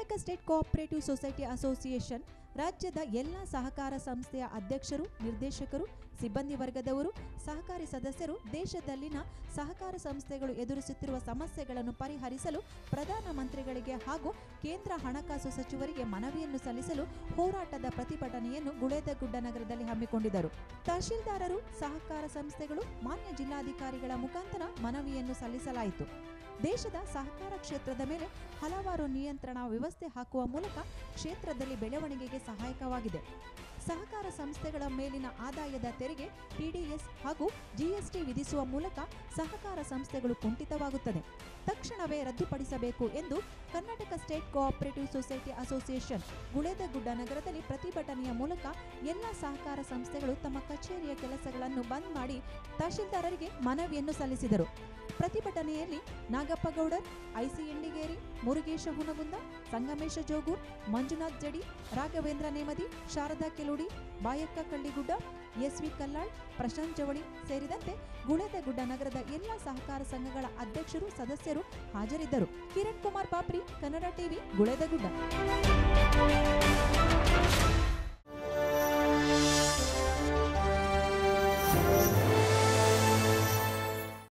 Karnataka state cooperative society association ರಾಜ್ಯದ ಎಲ್ಲ ಸಹಕಾರ ಸಂಸ್ಥೆಯ ಅಧ್ಯಕ್ಷರು ನಿರ್ದೇಶಕರು ಸಿಬ್ಬಂದಿ ವರ್ಗದವರು ಸಹಕಾರಿ ಸದಸ್ಯರು ದೇಶದಲ್ಲಿನ ಸಹಕಾರ ಸಂಸ್ಥೆಗಳು ಎದುರಿಸುತ್ತಿರುವ ಸಮಸ್ಯೆಗಳನ್ನು ಪರಿಹರಿಸಲು ಪ್ರಧಾನಮಂತ್ರಿಗಳಿಗೆ ಹಾಗೂ ಕೇಂದ್ರ ಹಣಕಾಸು ಸಚಿವರಿಗೆ ಮನವಿಯನ್ನು ಸಲ್ಲಿಸಲು ಹೋರಾಟದ ಪ್ರತಿಭಟನೆಯನ್ನು ಗುಳೇದಗುಡ್ಡ ನಗರದಲ್ಲಿ ಹಮ್ಮಿಕೊಂಡಿದ್ದರು ತಹಶೀಲ್ದಾರರು ಸಹಕಾರ ಸಂಸ್ಥೆಗಳು ಮಾನ್ಯ ಜಿಲ್ಲಾಧಿಕಾರಿಗಳ ಮುಖಾಂತರ ಮನವಿಯನ್ನು ಸಲ್ಲಿಸಲಾಯಿತು ದೇಶದ ಸಹಕಾರ ಕ್ಷೇತ್ರದ ಮೇಲೆ ಹಲವಾರು ನಿಯಂತ್ರಣ ವ್ಯವಸ್ಥೆ ಹಾಕುವ ಮೂಲಕ ಕ್ಷೇತ್ರದಲ್ಲಿ ಬೆಳವಣಿಗೆಗೆ ಸಹಾಯಕವಾಗಿದೆ ಸಹಕಾರ ಸಂಸ್ಥೆಗಳ ಮೇಲಿನ ಆದಾಯದ ತೆರಿಗೆ ಟಿಡಿಎಸ್ ಹಾಗೂ ಜಿಎಸ್ಟಿ ವಿಧಿಸುವ ಮೂಲಕ ಸಹಕಾರ ಸಂಸ್ಥೆಗಳು ಕುಂಠಿತವಾಗುತ್ತದೆ ತಕ್ಷಣವೇ ರದ್ದುಪಡಿಸಬೇಕು ಎಂದು Karnataka state cooperative society association Guledagudda ನಗರದಲ್ಲಿ ಪ್ರತಿಭಟನೆಯ ಮೂಲಕ ಎಲ್ಲ ಸಹಕಾರ ಸಂಸ್ಥೆಗಳು ತಮ್ಮ ಕಚೇರಿಯ ಕೆಲಸಗಳನ್ನು ಬಂದ್ ಮಾಡಿ ತಹಶೀಲ್ದಾರರಿಗೆ ಮನವಿಯನ್ನು ಸಲ್ಲಿಸಿದರು ಪ್ರತಿಭಟನೆಯಲ್ಲಿ ನಾಗಪ್ಪ ಗೌಡರ್ ಐಸಿ ಎಂಡಿಗೇರಿ ಮುರುಗೇಶ ಹುನಗುಂದ ಸಂಗಮೇಶ ಜೋಗೂರ್ ಮಂಜುನಾಥ್ ಜಡಿ ರಾಘವೇಂದ್ರ ನೇಮದಿ ಶಾರದಾ ಕೆಲುಡಿ ಬಾಯಕ್ಕ ಕಳ್ಳಿಗುಡ್ಡ ಎಸ್ವಿ ಕಲ್ಲಾಳ್ ಪ್ರಶಾಂತ್ ಜವಳಿ ಸೇರಿದಂತೆ ಗುಳೇದಗುಡ್ಡ ನಗರದ ಎಲ್ಲ ಸಹಕಾರ ಸಂಘಗಳ ಅಧ್ಯಕ್ಷರು ಸದಸ್ಯರು ಹಾಜರಿದ್ದರು ಕಿರಣ್ ಕುಮಾರ್ ಪಾಪ್ರಿ ಕನ್ನಡ ಟಿವಿ ಗುಳೇದಗುಡ್ಡ